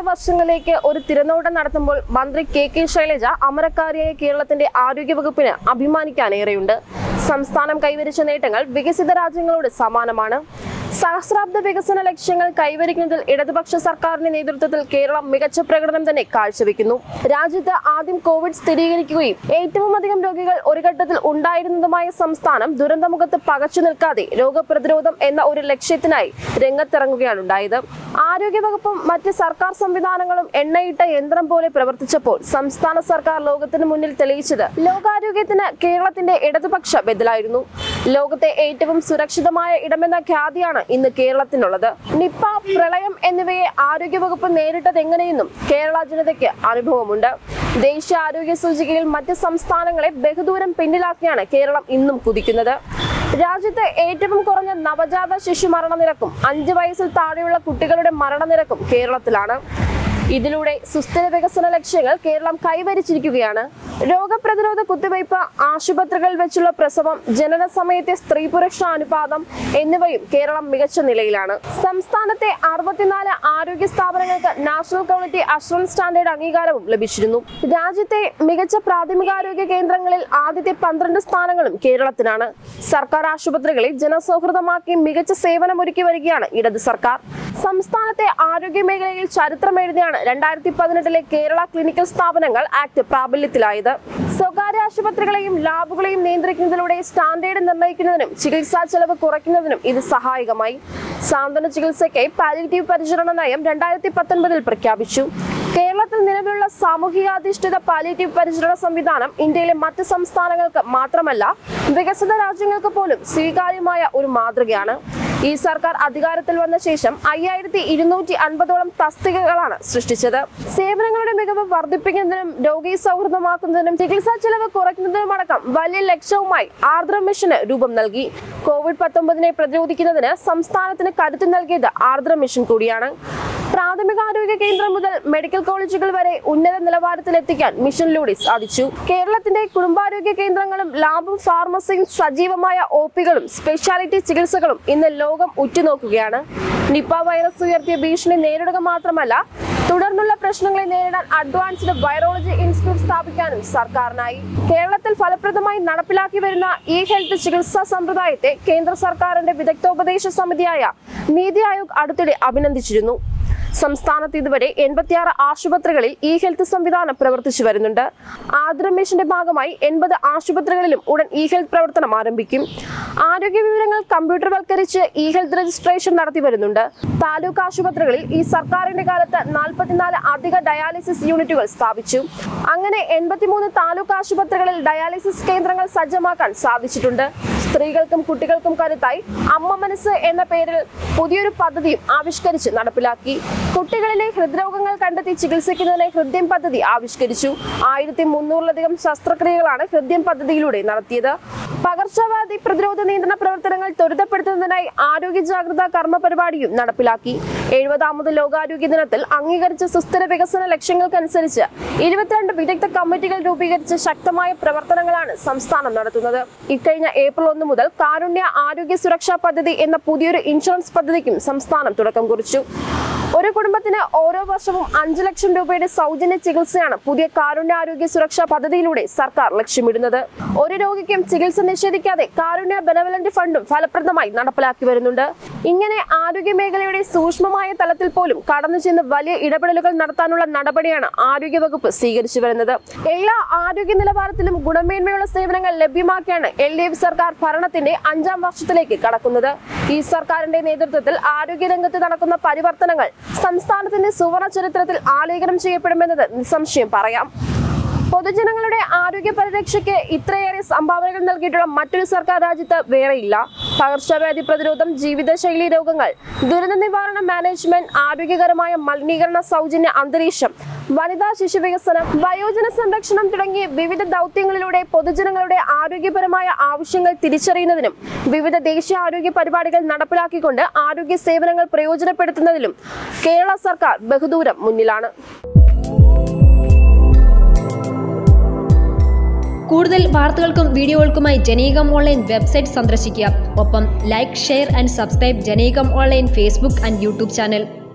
വർഷങ്ങളിലേക്ക് ഒരു തിരനോട്ടം നടത്തുമ്പോൾ മന്ത്രി കെ കെ ശൈലജ അമരക്കാരിയായ കേരളത്തിന്റെ ആരോഗ്യവകുപ്പിന് അഭിമാനിക്കാനേറെയുണ്ട് സംസ്ഥാനം കൈവരിച്ച നേട്ടങ്ങൾ വികസിത രാജ്യങ്ങളോട് സമാനമാണ് സഹസ്രാബ്ദ വികസന ലക്ഷ്യങ്ങൾ കൈവരിക്കുന്നതിൽ ഇടതുപക്ഷ സർക്കാരിന്റെ നേതൃത്വത്തിൽ കേരളം മികച്ച പ്രകടനം തന്നെ കാഴ്ചവെക്കുന്നു രാജ്യത്ത് ആദ്യം കോവിഡ് സ്ഥിരീകരിക്കുകയും ഏറ്റവും അധികം രോഗികൾ ഒരു ഘട്ടത്തിൽ ഉണ്ടായിരുന്നതുമായ സംസ്ഥാനം ദുരന്തമുഖത്ത് പകച്ചു നിൽക്കാതെ രോഗപ്രതിരോധം എന്ന ഒരു ലക്ഷ്യത്തിനായി രംഗത്തിറങ്ങുകയാണ് ഉണ്ടായത് ആരോഗ്യവകുപ്പും മറ്റ് സർക്കാർ സംവിധാനങ്ങളും എണ്ണയിട്ട യന്ത്രം പോലെ പ്രവർത്തിച്ചപ്പോൾ സംസ്ഥാന സർക്കാർ ലോകത്തിന് മുന്നിൽ തെളിയിച്ചത് ലോകാരോഗ്യത്തിന് കേരളത്തിന്റെ ഇടതുപക്ഷ ബദലായിരുന്നു ലോകത്തെ ഏറ്റവും സുരക്ഷിതമായ ഇടമെന്ന ഖ്യാതിയാണ് ഇന്ന് കേരളത്തിനുള്ളത് നിപ്പ പ്രളയം എന്നിവയെ ആരോഗ്യവകുപ്പ് നേരിട്ടത് എങ്ങനെയെന്നും കേരള ജനതയ്ക്ക് അനുഭവമുണ്ട് ദേശീയ ആരോഗ്യ സൂചികയിൽ മറ്റ് സംസ്ഥാനങ്ങളെ ബഹുദൂരം പിന്നിലാക്കിയാണ് കേരളം ഇന്നും കുതിക്കുന്നത് രാജ്യത്തെ ഏറ്റവും കുറഞ്ഞ നവജാത ശിശു മരണനിരക്കും അഞ്ച് വയസ്സിൽ താഴെയുള്ള കുട്ടികളുടെ മരണനിരക്കും കേരളത്തിലാണ് ഇതിലൂടെ സുസ്ഥിര വികസന ലക്ഷ്യങ്ങൾ കേരളം കൈവരിച്ചിരിക്കുകയാണ് രോഗപ്രതിരോധ കുത്തിവയ്പ് ആശുപത്രികളിൽ വെച്ചുള്ള പ്രസവം ജനന സമയത്തെ സ്ത്രീ പുരുഷ അനുപാതം എന്നിവയും കേരളം മികച്ച നിലയിലാണ് സംസ്ഥാനത്തെ അറുപത്തിനാല് ആരോഗ്യ സ്ഥാപനങ്ങൾക്ക് നാഷണൽ ക്വാളിറ്റി അഷുറൻസ് സ്റ്റാൻഡേർഡ് അംഗീകാരവും ലഭിച്ചിരുന്നു രാജ്യത്തെ മികച്ച പ്രാഥമികാരോഗ്യ കേന്ദ്രങ്ങളിൽ ആദ്യത്തെ പന്ത്രണ്ട് സ്ഥാനങ്ങളും കേരളത്തിനാണ് സർക്കാർ ആശുപത്രികളെ ജനസൗഹൃദമാക്കി മികച്ച സേവനമൊരുക്കി വരികയാണ് ഇടത് സർക്കാർ സംസ്ഥാനത്തെ ആരോഗ്യ മേഖലയിൽ ചരിത്രം എഴുതിയാണ് രണ്ടായിരത്തി പതിനെട്ടിലെ കേരള ക്ലിനിക്കൽ സ്ഥാപനങ്ങൾ ആക്ട് പ്രാബല്യത്തിലായത് സ്വകാര്യ ആശുപത്രികളെയും ലാബുകളെയും നിയന്ത്രിക്കുന്നതിലൂടെ സ്റ്റാൻഡേർഡ് നിർണ്ണയിക്കുന്നതിനും ചികിത്സാ ചെലവ് കുറയ്ക്കുന്നതിനും ഇത് സഹായകമായി സാന്ത്വന ചികിത്സയ്ക്കായി പാലിറ്റീവ് പരിചരണ നയം രണ്ടായിരത്തി പത്തൊൻപതിൽ പ്രഖ്യാപിച്ചു കേരളത്തിൽ നിലവിലുള്ള സാമൂഹികാധിഷ്ഠിത പാലിറ്റീവ് പരിചരണ സംവിധാനം ഇന്ത്യയിലെ മറ്റ് സംസ്ഥാനങ്ങൾക്ക് മാത്രമല്ല വികസിത രാജ്യങ്ങൾക്ക് പോലും സ്വീകാര്യമായ ഒരു മാതൃകയാണ് ഈ സർക്കാർ അധികാരത്തിൽ വന്ന ശേഷം അയ്യായിരത്തി ഇരുന്നൂറ്റി അൻപതോളം തസ്തികകളാണ് സൃഷ്ടിച്ചത് സേവനങ്ങളുടെ മികവ് വർദ്ധിപ്പിക്കുന്നതിനും രോഗി സൗഹൃദമാക്കുന്നതിനും ചികിത്സാ ചെലവ് കുറയ്ക്കുന്നതിനുമടക്കം വലിയ ലക്ഷ്യവുമായി ആർദ്ര മിഷന് രൂപം നൽകി കോവിഡ് പത്തൊമ്പതിനെ പ്രതിരോധിക്കുന്നതിന് സംസ്ഥാനത്തിന് കരുത്ത് നൽകിയത് ആർദ്ര മിഷൻ കൂടിയാണ് പ്രാഥമികാരോഗ്യ കേന്ദ്രം മുതൽ മെഡിക്കൽ കോളേജുകൾ വരെ ഉന്നത നിലവാരത്തിലെത്തിക്കാൻ മിഷനിലൂടെ സാധിച്ചു കേരളത്തിന്റെ കുടുംബാരോഗ്യ കേന്ദ്രങ്ങളും ലാബും ഫാർമസിയും സജീവമായ ഒ പികളും സ്പെഷ്യാലിറ്റി ചികിത്സകളും ഇന്ന് ലോകം ഉറ്റുനോക്കുകയാണ് നിപ്പ വൈറസ് ഉയർത്തിയ ഭീഷണി നേരിടുക മാത്രമല്ല തുടർന്നുള്ള പ്രശ്നങ്ങളെ നേരിടാൻ അഡ്വാൻസ്ഡ് വൈറോളജി ഇൻസ്റ്റിറ്റ്യൂട്ട് സ്ഥാപിക്കാനും സർക്കാരിനായി കേരളത്തിൽ ഫലപ്രദമായി നടപ്പിലാക്കി വരുന്ന ഇ ഹെൽത്ത് ചികിത്സാ സമ്പ്രദായത്തെ കേന്ദ്ര സർക്കാരിന്റെ വിദഗ്ധോപദേശ സമിതിയായ നീതി ആയോഗ് അടുത്തിടെ അഭിനന്ദിച്ചിരുന്നു സംസ്ഥാനത്ത് ഇതുവരെ എൺപത്തിയാറ് ആശുപത്രികളിൽ ഇ ഹെൽത്ത് സംവിധാനം പ്രവർത്തിച്ചു വരുന്നുണ്ട് ആദ്ര മിഷന്റെ ഭാഗമായി എൺപത് ആശുപത്രികളിലും ഉടൻ ഇ ഹെൽത്ത് പ്രവർത്തനം ആരംഭിക്കും ആരോഗ്യ വിവരങ്ങൾ കമ്പ്യൂട്ടർവൽക്കരിച്ച് ഇ ഹെൽത്ത് രജിസ്ട്രേഷൻ നടത്തി വരുന്നുണ്ട് താലൂക്ക് ആശുപത്രികളിൽ ഈ സർക്കാരിന്റെ കാലത്ത് നാൽപ്പത്തിനാല് അധിക ഡയാലിസിസ് യൂണിറ്റുകൾ സ്ഥാപിച്ചു അങ്ങനെ എൺപത്തിമൂന്ന് താലൂക്ക് ആശുപത്രികളിൽ ഡയാലിസിസ് കേന്ദ്രങ്ങൾ സജ്ജമാക്കാൻ സാധിച്ചിട്ടുണ്ട് സ്ത്രീകൾക്കും കുട്ടികൾക്കും കരുത്തായി അമ്മ മനസ്സ് എന്ന പേരിൽ പുതിയൊരു പദ്ധതിയും ആവിഷ്കരിച്ച് നടപ്പിലാക്കി കുട്ടികളിലെ ഹൃദ്രോഗങ്ങൾ കണ്ടെത്തി ചികിത്സിക്കുന്നതിന് ഹൃദ്യം പദ്ധതി ആവിഷ്കരിച്ചു ആയിരത്തി മുന്നൂറിലധികം ശസ്ത്രക്രിയകളാണ് ഹൃദ്യം പദ്ധതിയിലൂടെ നടത്തിയത് പകർച്ചവ്യാധി പ്രതിരോധ നിയന്ത്രണ പ്രവർത്തനങ്ങൾ ത്വരിതപ്പെടുത്തുന്നതിനായി ആരോഗ്യ ജാഗ്രതാ കർമ്മ പരിപാടിയും നടപ്പിലാക്കി എഴുപതാമത് ലോകാരോഗ്യ ദിനത്തിൽ അംഗീകരിച്ച സുസ്ഥിര വികസന ലക്ഷ്യങ്ങൾക്കനുസരിച്ച് ഇരുപത്തിരണ്ട് വിദഗ്ധ കമ്മിറ്റികൾ രൂപീകരിച്ച് ശക്തമായ പ്രവർത്തനങ്ങളാണ് സംസ്ഥാനം നടത്തുന്നത് ഇക്കഴിഞ്ഞ ഏപ്രിൽ ഒന്ന് മുതൽ കാരുണ്യ ആരോഗ്യ സുരക്ഷാ പദ്ധതി എന്ന പുതിയൊരു ഇൻഷുറൻസ് പദ്ധതിക്കും സംസ്ഥാനം തുടക്കം കുറിച്ചു ഒരു കുടുംബത്തിന് ഓരോ വർഷവും അഞ്ചു ലക്ഷം രൂപയുടെ സൗജന്യ ചികിത്സയാണ് പുതിയ കാരുണ്യ ആരോഗ്യ സുരക്ഷാ പദ്ധതിയിലൂടെ സർക്കാർ ലക്ഷ്യമിടുന്നത് ഒരു രോഗിക്കും ചികിത്സ നിഷേധിക്കാതെ കാരുണ്യ ബെനവലന്റ് ഫണ്ടും ഫലപ്രദമായി നടപ്പിലാക്കി വരുന്നുണ്ട് ഇങ്ങനെ ആരോഗ്യ മേഖലയുടെ സൂക്ഷ്മമായ തലത്തിൽ പോലും കടന്നു ചെന്ന് വലിയ ഇടപെടലുകൾ നടത്താനുള്ള നടപടിയാണ് ആരോഗ്യവകുപ്പ് സ്വീകരിച്ചു വരുന്നത് എല്ലാ ആരോഗ്യ നിലവാരത്തിലും ഗുണമേന്മയുള്ള സേവനങ്ങൾ ലഭ്യമാക്കിയാണ് എൽ ഡി എഫ് സർക്കാർ ഭരണത്തിന്റെ അഞ്ചാം വർഷത്തിലേക്ക് കടക്കുന്നത് ഈ സർക്കാരിന്റെ നേതൃത്വത്തിൽ ആരോഗ്യരംഗത്ത് നടക്കുന്ന പരിവർത്തനങ്ങൾ സംസ്ഥാനത്തിന്റെ സുവർണ ചരിത്രത്തിൽ ആലേഖനം ചെയ്യപ്പെടുമെന്നത് നിസ്സംശയം പറയാം പൊതുജനങ്ങളുടെ ആരോഗ്യ പരിരക്ഷയ്ക്ക് ഇത്രയേറെ സംഭാവനകൾ നൽകിയിട്ടുള്ള മറ്റൊരു സർക്കാർ രാജ്യത്ത് വേറെയില്ല പകർച്ചവ്യാധി പ്രതിരോധം ജീവിതശൈലി രോഗങ്ങൾ ദുരന്ത നിവാരണ മാനേജ്മെന്റ് ആരോഗ്യകരമായ മലിനീകരണ സൗജന്യ അന്തരീക്ഷം വനിതാ ശിശു വികസനം വയോജന സംരക്ഷണം തുടങ്ങിയ വിവിധ ദൗത്യങ്ങളിലൂടെ പൊതുജനങ്ങളുടെ ആരോഗ്യപരമായ ആവശ്യങ്ങൾ തിരിച്ചറിയുന്നതിനും വിവിധ ദേശീയ ആരോഗ്യ പരിപാടികൾ നടപ്പിലാക്കിക്കൊണ്ട് ആരോഗ്യ സേവനങ്ങൾ പ്രയോജനപ്പെടുത്തുന്നതിലും കേരള സർക്കാർ ബഹുദൂരം മുന്നിലാണ് കൂടുതൽ വാർത്തകൾക്കും വീഡിയോകൾക്കുമായി ജനീകം ഓൺലൈൻ വെബ്സൈറ്റ് സന്ദർശിക്കുക ഒപ്പം ലൈക്ക് ഷെയർ ആൻഡ് സബ്സ്ക്രൈബ് ജനീകം online Facebook and YouTube channel